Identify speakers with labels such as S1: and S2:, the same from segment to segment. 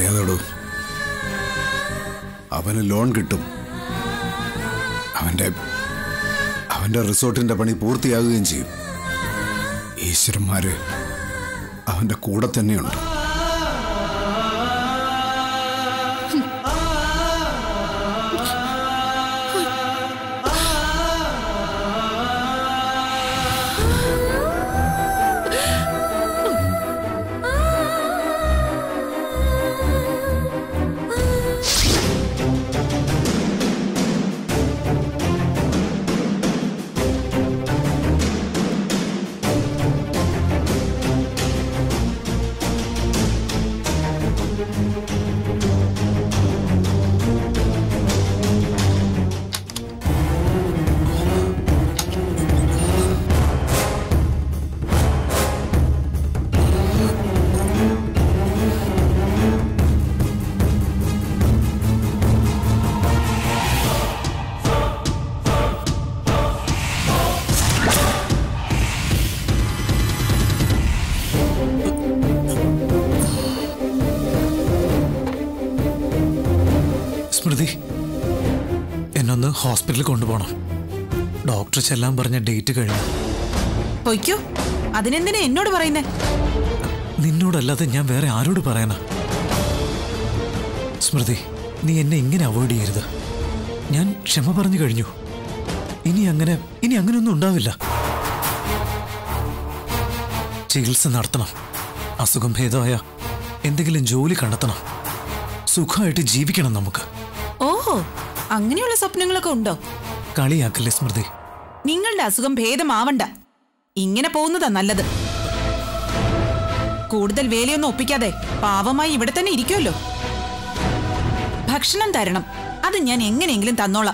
S1: അറിയാതെടോ അവന് ലോൺ കിട്ടും അവന്റെ അവന്റെ റിസോർട്ടിന്റെ പണി പൂർത്തിയാകുകയും ചെയ്യും ഈശ്വരന്മാര് അവന്റെ കൂടെ തന്നെയുണ്ട്
S2: സ്മൃതി എന്നൊന്ന് ഹോസ്പിറ്റലിൽ കൊണ്ടുപോകണം ഡോക്ടർ ചെല്ലാൻ പറഞ്ഞ ഡേറ്റ് കഴിഞ്ഞു
S3: പൊയ്ക്കോ അതിനെന്തിനാ എന്നോട് പറയുന്നേ
S2: നിന്നോടല്ലാതെ ഞാൻ വേറെ ആരോട് പറയാനാ സ്മൃതി നീ എന്നെ ഇങ്ങനെ അവോയ്ഡ് ചെയ്യരുത് ഞാൻ ക്ഷമ പറഞ്ഞു കഴിഞ്ഞു ഇനി അങ്ങനെ ഇനി അങ്ങനെയൊന്നും ഉണ്ടാവില്ല ചികിത്സ നടത്തണം അസുഖം ഭേദമായ എന്തെങ്കിലും ജോലി കണ്ടെത്തണം സുഖമായിട്ട് ജീവിക്കണം നമുക്ക്
S3: ഓഹോ അങ്ങനെയുള്ള സ്വപ്നങ്ങളൊക്കെ ഉണ്ടോ
S2: കളിയാക്കല്ലേ സ്മൃതി
S3: നിങ്ങളുടെ അസുഖം ഭേദമാവണ്ട ഇങ്ങനെ പോകുന്നതാ നല്ലത് കൂടുതൽ വേലയൊന്നും ഒപ്പിക്കാതെ പാവമായി ഇവിടെ തന്നെ ഇരിക്കുമല്ലോ ഭക്ഷണം തരണം അത് ഞാൻ എങ്ങനെയെങ്കിലും തന്നോളാം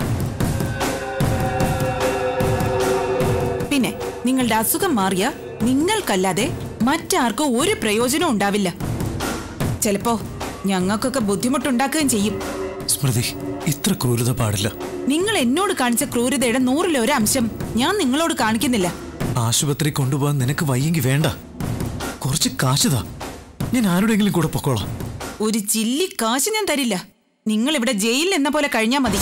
S3: പിന്നെ നിങ്ങളുടെ അസുഖം മാറിയ നിങ്ങൾക്കല്ലാതെ മറ്റാർക്കും ഒരു പ്രയോജനവും ഉണ്ടാവില്ല ചിലപ്പോ ഞങ്ങൾക്കൊക്കെ ബുദ്ധിമുട്ടുണ്ടാക്കുകയും ചെയ്യും
S2: സ്മൃതി ഇത്ര ക്രൂരത പാടില്ല
S3: നിങ്ങൾ എന്നോട് കാണിച്ച ക്രൂരതയുടെ നൂറിലൊരു അംശം ഞാൻ നിങ്ങളോട് കാണിക്കുന്നില്ല
S2: ആശുപത്രി കൊണ്ടുപോകാൻ നിനക്ക് വയ്യെങ്കിൽ വേണ്ട കുറച്ച് കാശുതാ ഞാൻ ആരുടെയെങ്കിലും കൂടെ പൊക്കോളാം
S3: ഒരു ചില്ലി കാശ് ഞാൻ തരില്ല നിങ്ങൾ ഇവിടെ ജയിലിൽ എന്ന പോലെ കഴിഞ്ഞാൽ മതി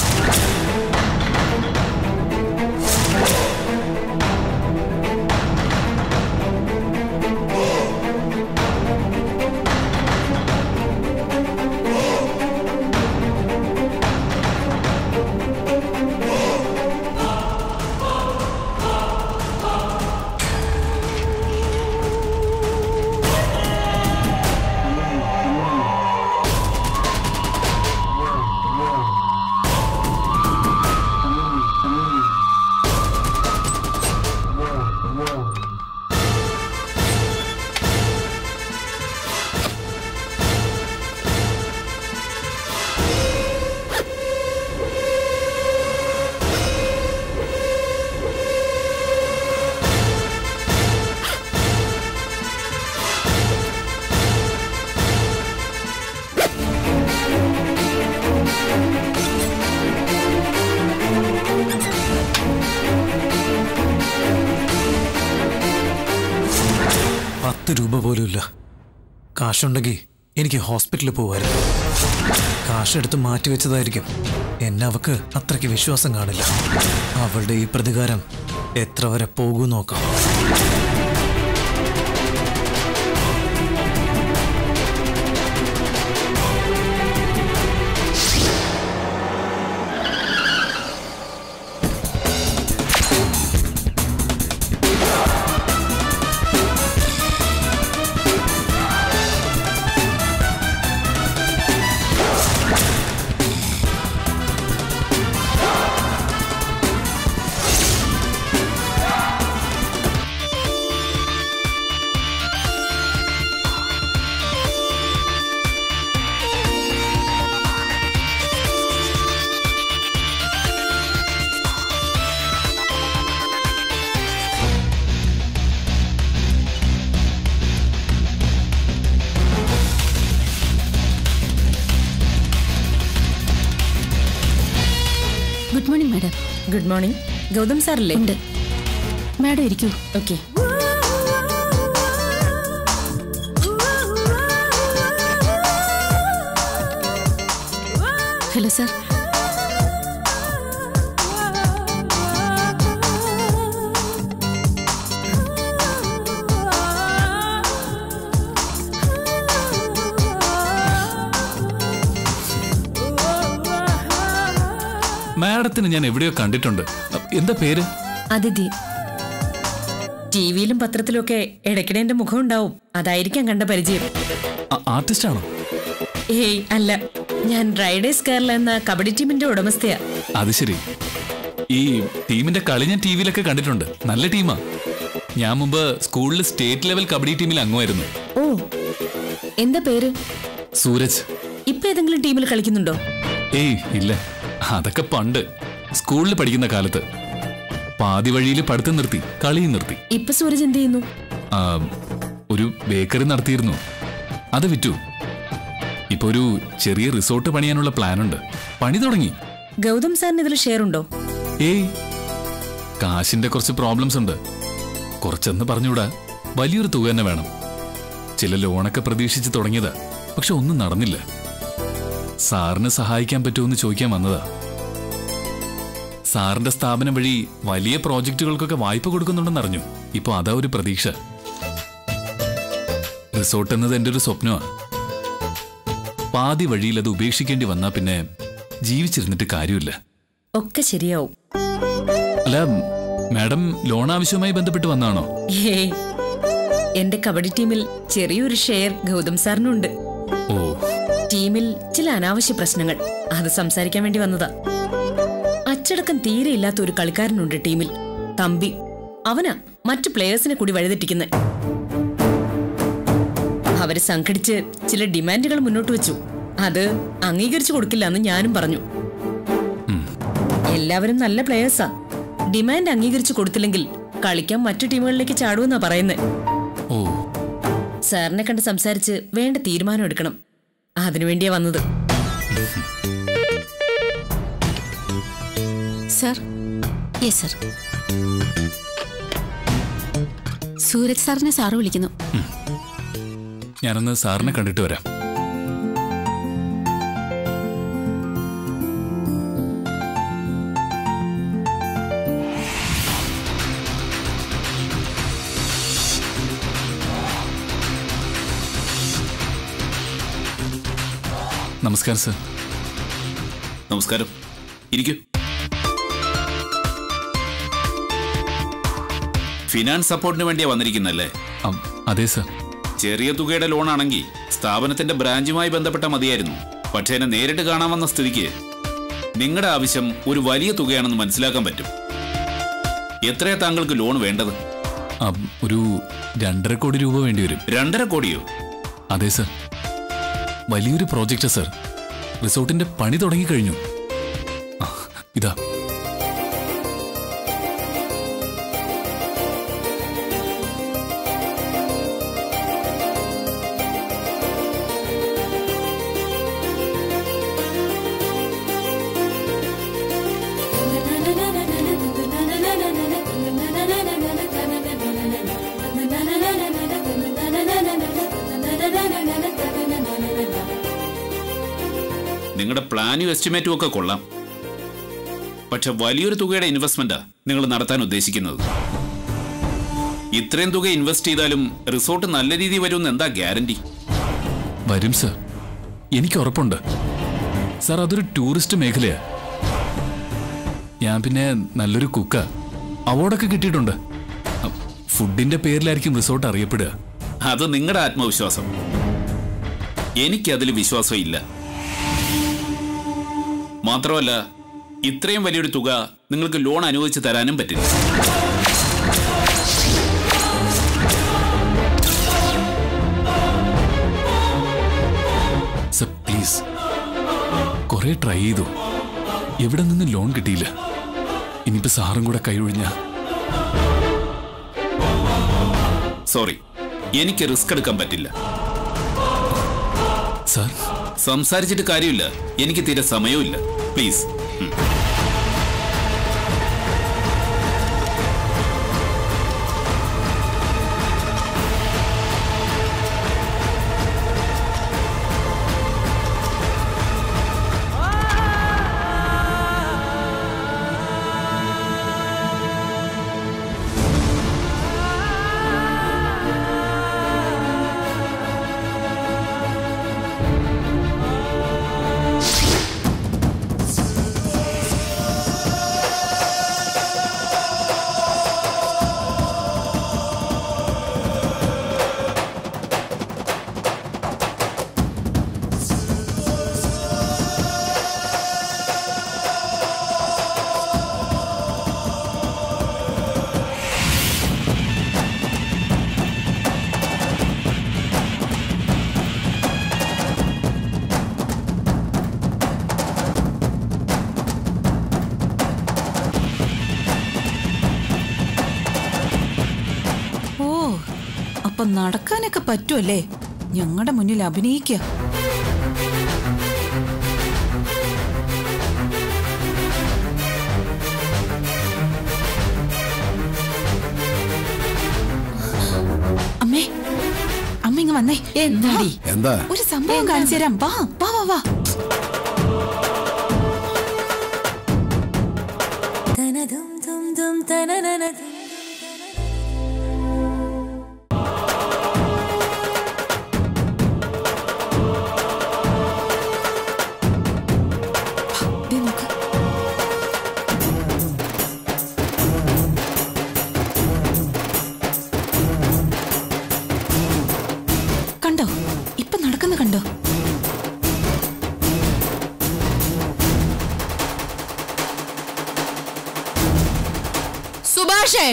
S2: പത്ത് രൂപ പോലും ഇല്ല കാശുണ്ടെങ്കിൽ എനിക്ക് ഹോസ്പിറ്റലിൽ പോകുമായിരുന്നു കാശെടുത്ത് മാറ്റി വെച്ചതായിരിക്കും എന്നെ അവക്ക് അത്രയ്ക്ക് വിശ്വാസം കാണില്ല അവളുടെ ഈ പ്രതികാരം എത്ര വരെ പോകും നോക്കാം
S4: good morning madam
S5: good morning Gautham സാറല്ലേ
S4: ഉണ്ട് മാഡം ഇരിക്കൂ
S5: ഓക്കെ
S4: ഹലോ സർ
S6: മാഡത്തിന് ഞാൻ എവിടെയോ കണ്ടിട്ടുണ്ട് എന്താ പേര്
S5: അതിഥി ടി വിയിലും പത്രത്തിലും ഒക്കെ ഇടയ്ക്കിടെ എന്റെ മുഖം ഉണ്ടാവും അതായിരിക്കാം കണ്ട പരിചയം
S6: ആർട്ടിസ്റ്റ് ആണോ
S5: ഏയ് അല്ല ഞാൻ റൈഡേഴ്സ് കേരള എന്ന കബഡി ടീമിന്റെ ഉടമസ്ഥയാ
S6: അത് ശരി ഈ ടീമിന്റെ കളി ഞാൻ ടി വിയിലൊക്കെ കണ്ടിട്ടുണ്ട് നല്ല ടീമാ ഞാൻ മുമ്പ് സ്കൂളിൽ സ്റ്റേറ്റ് ലെവൽ കബഡി ടീമിൽ അംഗമായിരുന്നു
S5: ഓ എന്താ പേര്
S6: സൂരജ്
S5: ഇപ്പൊ ഏതെങ്കിലും ടീമിൽ കളിക്കുന്നുണ്ടോ
S6: ഏയ് ഇല്ല അതൊക്കെ പണ്ട് സ്കൂളിൽ പഠിക്കുന്ന കാലത്ത് പാതി വഴിയിൽ പഠിത്തം നിർത്തി കളിയും നിർത്തി
S5: ഇപ്പൊ സൂരജ് എന്ത് ചെയ്യുന്നു
S6: ആ, ഒരു ബേക്കറി നടത്തിയിരുന്നു അത് വിറ്റു ഇപ്പൊ ഒരു ചെറിയ റിസോർട്ട് പണിയാനുള്ള പ്ലാനുണ്ട് പണി തുടങ്ങി
S5: ഗൗതം സാറിന് ഇതിൽ ഷെയർ ഉണ്ടോ
S6: ഏയ് കാശിന്റെ കുറച്ച് പ്രോബ്ലംസ് ഉണ്ട് കുറച്ചെന്ന് പറഞ്ഞുകൂടാ വലിയൊരു തുക തന്നെ വേണം ചില ലോണൊക്കെ പ്രതീക്ഷിച്ച് തുടങ്ങിയതാ പക്ഷെ ഒന്നും നടന്നില്ല സാറിന് സഹായിക്കാൻ പറ്റുമെന്ന് ചോദിക്കാൻ വന്നതാ സാറിന്റെ സ്ഥാപനം വഴി വലിയ പ്രോജക്റ്റുകൾക്കൊക്കെ വായ്പ കൊടുക്കുന്നുണ്ടെന്ന് അറിഞ്ഞു ഇപ്പൊ അതാ ഒരു പ്രതീക്ഷ റിസോർട്ട് എന്നത് എൻ്റെ ഒരു സ്വപ്നമാണ് പാതി വഴിയിൽ അത് ഉപേക്ഷിക്കേണ്ടി വന്നാ പിന്നെ ജീവിച്ചിരുന്നിട്ട് കാര്യമില്ല
S5: ഒക്കെ ശരിയാവും
S6: അല്ല മാഡം ലോൺ ആവശ്യവുമായി ബന്ധപ്പെട്ട് വന്നാണോ
S5: ഏയ് എന്റെ കബഡി ടീമിൽ ചെറിയൊരു ഷെയർ ഗൗതം സാറിനുണ്ട്
S6: ഓ
S5: ടീമിൽ ചില അനാവശ്യ പ്രശ്നങ്ങൾ അത് സംസാരിക്കാൻ വേണ്ടി വന്നതാ അച്ചടക്കം തീരെ ഇല്ലാത്ത ഒരു കളിക്കാരനുണ്ട് ടീമിൽ തമ്പി അവനാ മറ്റു പ്ലേയേഴ്സിനെ കൂടി വഴിതെറ്റിക്കുന്നത് അവര് സംഘടിച്ച് ചില ഡിമാൻഡുകൾ മുന്നോട്ട് വെച്ചു അത് അംഗീകരിച്ചു കൊടുക്കില്ല എന്ന് ഞാനും പറഞ്ഞു എല്ലാവരും നല്ല പ്ലേയേഴ്സാ ഡിമാൻഡ് അംഗീകരിച്ചു കൊടുത്തില്ലെങ്കിൽ കളിക്കാൻ മറ്റു ടീമുകളിലേക്ക് ചാടുമെന്നാ പറയുന്നത്
S6: ഓ
S5: സാറിനെ കണ്ട് സംസാരിച്ച് വേണ്ട തീരുമാനം എടുക്കണം അതിനുവേണ്ടിയാ വന്നത്
S4: സർ യെസ് സർ സൂരജ് സാറിനെ സാറ് വിളിക്കുന്നു
S6: ഞാനൊന്ന് സാറിനെ കണ്ടിട്ട് വരാം നമസ്കാരം സർ
S7: നമസ്കാരം ഇരിക്കൂ ഫിനാൻസ് സപ്പോർട്ടിന് വേണ്ടിയാ വന്നിരിക്കുന്നല്ലേ
S6: അം, അതെ സർ
S7: ചെറിയ തുകയുടെ ലോൺ ആണെങ്കിൽ സ്ഥാപനത്തിന്റെ ബ്രാഞ്ചുമായി ബന്ധപ്പെട്ട മതിയായിരുന്നു പക്ഷേ എന്നെ നേരിട്ട് കാണാൻ വന്ന സ്ഥിതിക്ക് നിങ്ങളുടെ ആവശ്യം ഒരു വലിയ തുകയാണെന്ന് മനസ്സിലാക്കാൻ പറ്റും എത്രയാ താങ്കൾക്ക് ലോൺ വേണ്ടത്
S6: അം, ഒരു രണ്ടര കോടി രൂപ വേണ്ടി വരും
S7: രണ്ടര കോടിയോ
S6: അതെ സർ വലിയൊരു പ്രോജക്റ്റാ സർ റിസോർട്ടിന്റെ പണി തുടങ്ങിക്കഴിഞ്ഞു ആ, ഇതാ
S7: നിങ്ങളുടെ പ്ലാനും എസ്റ്റിമേറ്റും ഒക്കെ കൊള്ളാം പക്ഷെ വലിയൊരു തുകയുടെ ഇൻവെസ്റ്റ്മെന്റാ നിങ്ങൾ നടത്താൻ ഉദ്ദേശിക്കുന്നത് ഇത്രയും തുക ഇൻവെസ്റ്റ് ചെയ്താലും റിസോർട്ട് നല്ല രീതിയിൽ വരുമെന്ന് എന്താ ഗ്യാരണ്ടി
S6: വരും സർ എനിക്ക് ഉറപ്പുണ്ട് സാർ അതൊരു ടൂറിസ്റ്റ് മേഖലയാ ഞാൻ പിന്നെ നല്ലൊരു കുക്ക അവാർഡൊക്കെ കിട്ടിയിട്ടുണ്ട് അ, ഫുഡിന്റെ പേരിലായിരിക്കും റിസോർട്ട് അറിയപ്പെടുക
S7: അത് നിങ്ങളുടെ ആത്മവിശ്വാസം എനിക്കതിൽ വിശ്വാസം ഇല്ല മാത്രമല്ല ഇത്രയും വലിയൊരു തുക നിങ്ങൾക്ക് ലോൺ അനുവദിച്ച് തരാനും പറ്റില്ല
S6: സർ പ്ലീസ് കുറെ ട്രൈ ചെയ്തു എവിടെ നിന്ന് ലോൺ കിട്ടിയില്ല ഇനിയിപ്പോ സാറും കൂടെ കൈയൊഴിഞ്ഞ
S7: സോറി എനിക്ക് റിസ്ക് എടുക്കാൻ പറ്റില്ല
S6: സാർ
S7: സംസാരിച്ചിട്ട് കാര്യമില്ല എനിക്ക് തീരെ സമയവുമില്ല പ്ലീസ്
S3: നടക്കാനൊക്കെ പറ്റുമല്ലേ ഞങ്ങളുടെ മുന്നിൽ അഭിനയിക്കുക അമ്മേ അമ്മ ഇങ്ങ് വന്നേ
S5: എന്താടി
S1: എന്താ
S3: ഒരു സംഭവം കാണിച്ചു തരാം വാ വാ വാ വാ ദേ നോക്ക്. കണ്ടോ ഇപ്പൊ നടക്കുന്ന കണ്ടോ
S5: സുഭാഷേ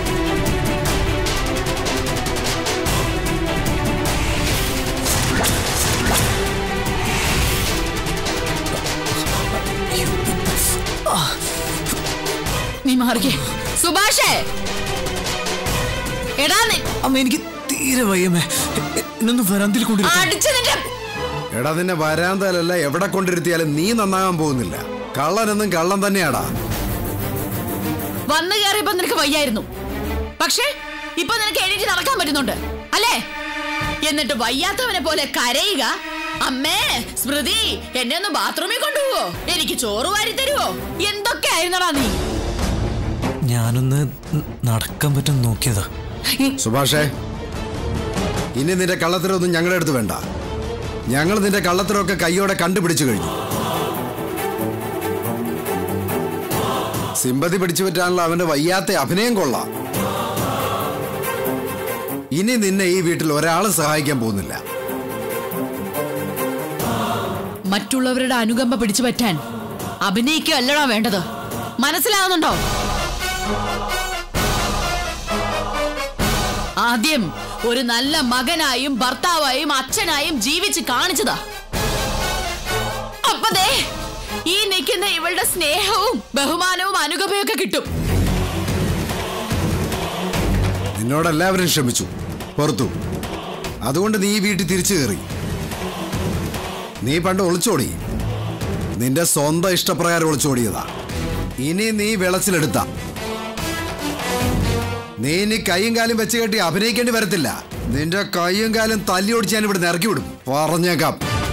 S5: നീ മാറിക്കേ സുഭാഷേ എടാ നീ
S2: അമ്മ എനിക്ക് തീരെ വയ്യമ്മേ ഇന്നൊന്ന് വരാന്തിൽ കൊണ്ടിരിക്കും
S5: അടിച്ചു നിന്റെ
S1: എടാ നിന്നെ വരാന്തലല്ല എവിടെ കൊണ്ടിരുത്തിയാലും നീ നന്നാകാൻ പോകുന്നില്ല കള്ളനെന്നും കള്ളൻ തന്നെയാടാ
S5: വന്നു കയറിയപ്പോ നിനക്ക് വയ്യായിരുന്നു പക്ഷേ ഇപ്പൊ നിനക്ക് എണീറ്റ് നടക്കാൻ പറ്റുന്നുണ്ട് അല്ലേ എന്നിട്ട് വയ്യാത്തവനെ പോലെ കരയുക അമ്മേ സ്മൃതി എന്നെ ഒന്ന് ബാത്റൂമിൽ കൊണ്ടുപോവോ എനിക്ക് ചോറ് വാരി തരുവോ എന്തൊക്കെ ആയിരുന്നടാ നീ
S2: ഞാനൊന്ന് ന- നടക്കാൻ പറ്റും നോക്കിയതാ
S1: സുഭാഷേ ഇനി നിന്റെ കള്ളത്തരമൊന്നും ഞങ്ങളുടെ അടുത്ത് വേണ്ട ഞങ്ങൾ നിന്റെ കള്ളത്തരമൊക്കെ കൈയോടെ കണ്ടുപിടിച്ചു കഴിഞ്ഞു സിമ്പതി പിടിച്ചു പറ്റാനുള്ള അവന്റെ വയ്യാത്ത അഭിനയം കൊള്ളാം ഇനി നിന്നെ ഈ വീട്ടിൽ ഒരാളും സഹായിക്കാൻ പോകുന്നില്ല
S5: മറ്റുള്ളവരുടെ അനുകമ്പ പിടിച്ചു പറ്റാൻ അഭിനയിക്കുകയല്ലടാ വേണ്ടത് മനസ്സിലാകുന്നുണ്ടോ ആദ്യം ഒരു നല്ല മകനായും ഭർത്താവായും അച്ഛനായും ജീവിച്ച് കാണിച്ചതാ അപ്പൊ ദേ ഈ നിൽക്കുന്ന ഇവളുടെ സ്നേഹവും ബഹുമാനവും അനുകമ്പയൊക്കെ കിട്ടും
S1: നിന്നോട് എല്ലാവരും ക്ഷമിച്ചു പുറത്തു അതുകൊണ്ട് നീ ഈ വീട്ടിൽ തിരിച്ചു കയറി നീ പണ്ട് ഒളിച്ചോടി നിന്റെ സ്വന്തം ഇഷ്ടപ്രകാരം ഒളിച്ചോടിയതാ ഇനി നീ വെളച്ചിലെടുത്ത നീ ഇനി കൈയും കാലും വെച്ച് കെട്ടി അഭിനയിക്കേണ്ടി വരത്തില്ല നിന്റെ കൈയും കാലും തല്ലി ഓടിച്ച് ഞാൻ ഇവിടെ ഇറക്കി വിടും പറഞ്ഞേക്കാം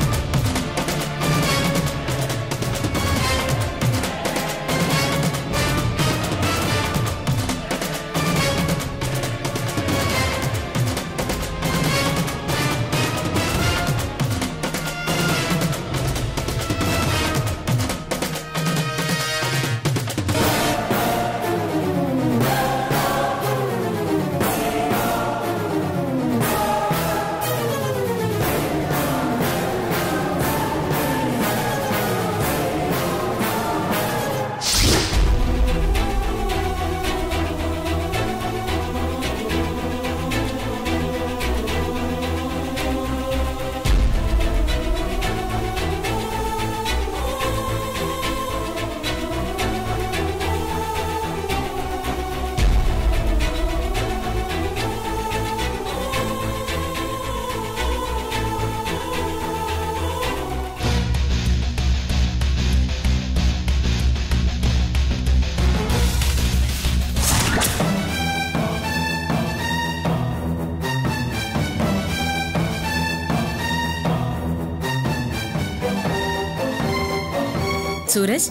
S5: സൂരജ്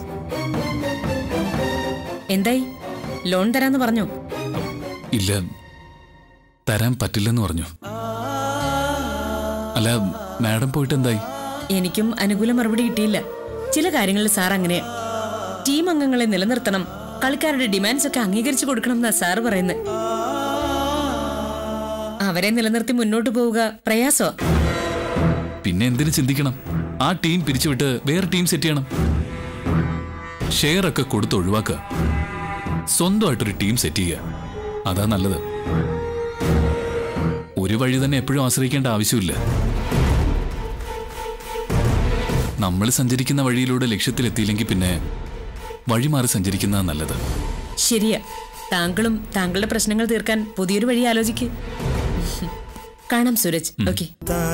S5: എന്തായി ലോൺ തരാന്ന് പറഞ്ഞോ
S6: ഇല്ല തരാൻ പറ്റില്ലെന്ന് പറഞ്ഞു അല്ല മാഡം പോയിട്ട് എന്തായി
S5: എനിക്കും അനുകൂല മറുപടി കിട്ടിയില്ല ചില കാര്യങ്ങളിൽ സാർ അങ്ങനെ ടീം അംഗങ്ങളെ നിലനിർത്തണം കളിക്കാരുടെ ഡിമാൻഡ്സ് ഒക്കെ അംഗീകരിച്ചു കൊടുക്കണം എന്നാ സാർ പറയുന്നത് അവരെ നിലനിർത്തി മുന്നോട്ട് പോവുക പ്രയാസോ
S6: പിന്നെ എന്തിനു ചിന്തിക്കണം ആ ടീം പിരിച്ചുവിട്ട് വേറെ ടീം സെറ്റ് ചെയ്യണം ഷെയർ ഒക്കെ കൊടുത്ത് ഒഴിവാക്കുക സ്വന്തമായിട്ടൊരു ടീം സെറ്റ് ചെയ്യുക അതാ നല്ലത് ഒരു വഴി തന്നെ എപ്പോഴും ആശ്രയിക്കേണ്ട ആവശ്യമില്ല നമ്മൾ സഞ്ചരിക്കുന്ന വഴിയിലൂടെ ലക്ഷ്യത്തിലെത്തിയില്ലെങ്കിൽ പിന്നെ വഴി മാറി സഞ്ചരിക്കുന്നതാണ് നല്ലത്
S5: ശരിയാ താങ്കളും താങ്കളുടെ പ്രശ്നങ്ങൾ തീർക്കാൻ പുതിയൊരു വഴി ആലോചിക്ക് കാണാം സൂരജ് ഓക്കെ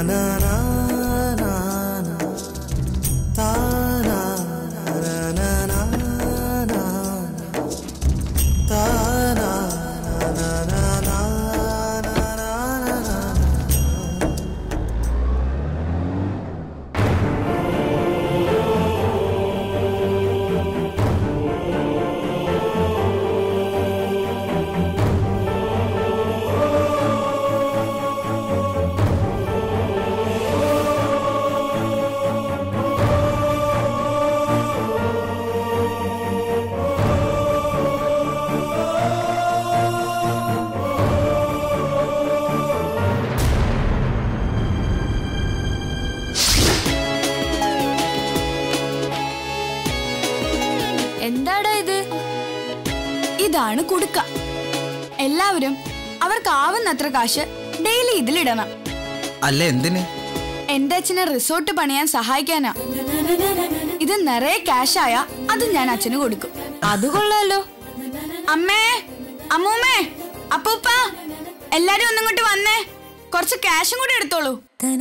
S8: എന്താടാ ഇത് ഇതാണ് കുടുക്ക എല്ലാവരും അവർക്കാവുന്നത്ര കാശ് ഡെയിലി ഇതിലിടണം
S9: അല്ല എന്തിന്
S8: എന്റെ അച്ഛനെ റിസോർട്ട് പണിയാൻ സഹായിക്കാനാ ഇത് നിറയെ ക്യാഷായ അത് ഞാൻ അച്ഛന് കൊടുക്കും അത് കൊള്ളാലോ അമ്മേ അമ്മൂമ്മേ അപ്പൂപ്പ എല്ലാരും ഒന്നും ഇങ്ങോട്ട് വന്നേ കുറച്ച് ക്യാഷും കൂടി എടുത്തോളൂ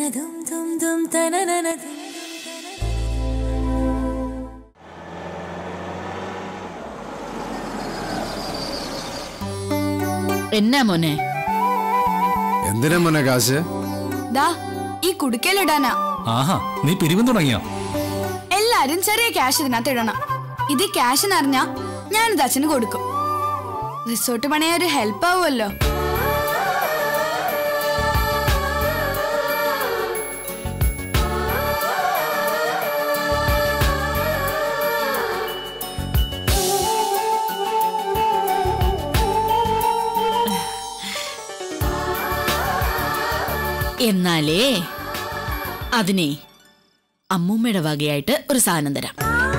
S5: എന്നാ മോനെ
S1: എന്തിനാ മോനെ കാശ്
S8: ദാ ഈ കുടുക്കയിലിടാനാ
S6: ആഹാ നീ പിരിവം തുടങ്ങിയോ
S8: എല്ലാരും ചെറിയ ക്യാഷ് ഇതിനകത്ത് ഇടണം ഇത് ക്യാഷ് നിറഞ്ഞാ ഞാനിത് അച്ഛന് കൊടുക്കും റിസോർട്ട് പണിയാൻ ഒരു ഹെൽപ്പ് ആവുമല്ലോ
S5: എന്നാലേ അതിനെ അമ്മൂമ്മയുടെ വകയായിട്ട് ഒരു സാധനം തരാം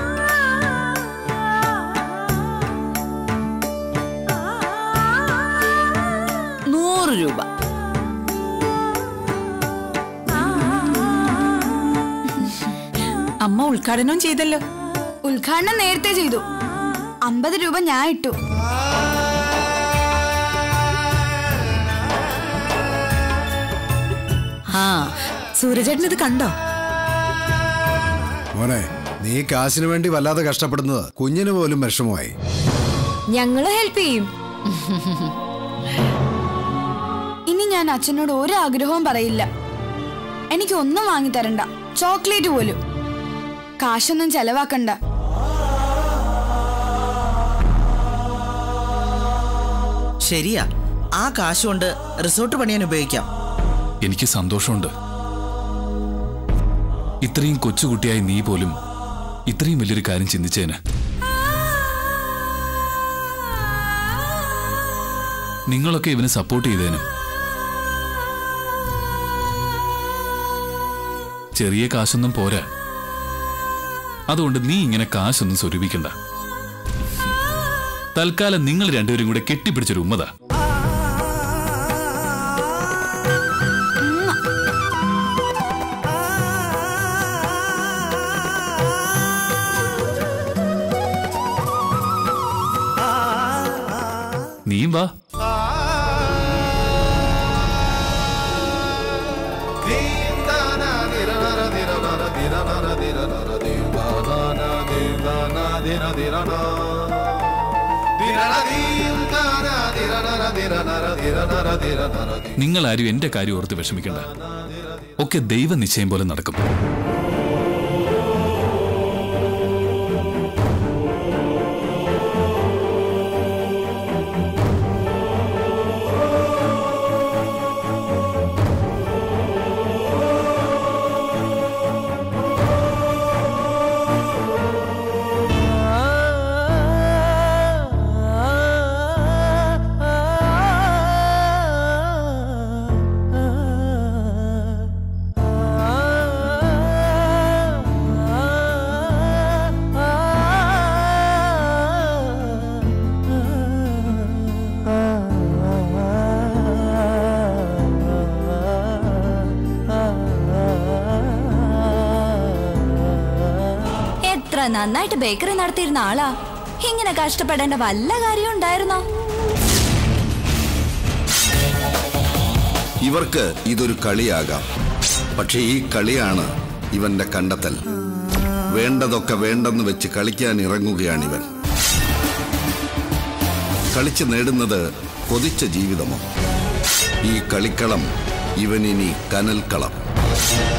S5: നൂറ് രൂപ
S3: അമ്മ ഉദ്ഘാടനവും ചെയ്തല്ലോ
S8: ഉദ്ഘാടനം നേരത്തെ ചെയ്തു അമ്പത് രൂപ ഞാൻ ഇട്ടു
S5: ആ
S3: സൂരജേട്ടൻ ഇത് കണ്ടോ
S1: മോനെ നീ കാശിന് വേണ്ടി വല്ലാതെ കഷ്ടപ്പെടുന്നത് കുഞ്ഞിന് പോലും വിഷമമായി
S8: ഞങ്ങള് ഹെൽപ്പ് ചെയ്യും ഇനി ഞാൻ അച്ഛനോട് ഒരു ആഗ്രഹവും പറയില്ല എനിക്ക് ഒന്നും വാങ്ങി തരണ്ട ചോക്ലേറ്റ് പോലും കാശൊന്നും ചെലവാക്കണ്ട
S9: ശരിയാ ആ കാശ് കൊണ്ട് റിസോർട്ട് പണിയാൻ ഉപയോഗിക്കാം
S6: എനിക്ക് സന്തോഷമുണ്ട് ഇത്രയും കൊച്ചുകുട്ടിയായി നീ പോലും ഇത്രയും വലിയൊരു കാര്യം ചിന്തിച്ചേന് നിങ്ങളൊക്കെ ഇവനെ സപ്പോർട്ട് ചെയ്തേനും ചെറിയ കാശൊന്നും പോരാ അതുകൊണ്ട് നീ ഇങ്ങനെ കാശൊന്നും സ്വരൂപിക്കണ്ട തൽക്കാലം നിങ്ങൾ രണ്ടുപേരും കൂടെ കെട്ടിപ്പിടിച്ചൊരു ഉമ്മതാ നീയും വാ നിങ്ങൾ ആരും എന്റെ കാര്യം ഓർത്ത് വിഷമിക്കണ്ട ഒക്കെ ദൈവ നിശ്ചയം പോലെ നടക്കും
S10: എത്ര നന്നായിട്ട് ബേക്കറി നടത്തിയിരുന്ന ആളാ ഇങ്ങനെ കഷ്ടപ്പെടേണ്ട വല്ല കാര്യം ഉണ്ടായിരുന്നോ
S11: ഇവർക്ക് ഇതൊരു കളിയാകാം പക്ഷെ ഈ കളിയാണ് ഇവന്റെ കണ്ടെത്തൽ വേണ്ടതൊക്കെ വേണ്ടെന്ന് വെച്ച് കളിക്കാൻ ഇറങ്ങുകയാണിവൻ കളിച്ച് നേടുന്നത് കൊതിച്ച ജീവിതമോ ഈ കളിക്കളം ഇവനിനി കനൽക്കളം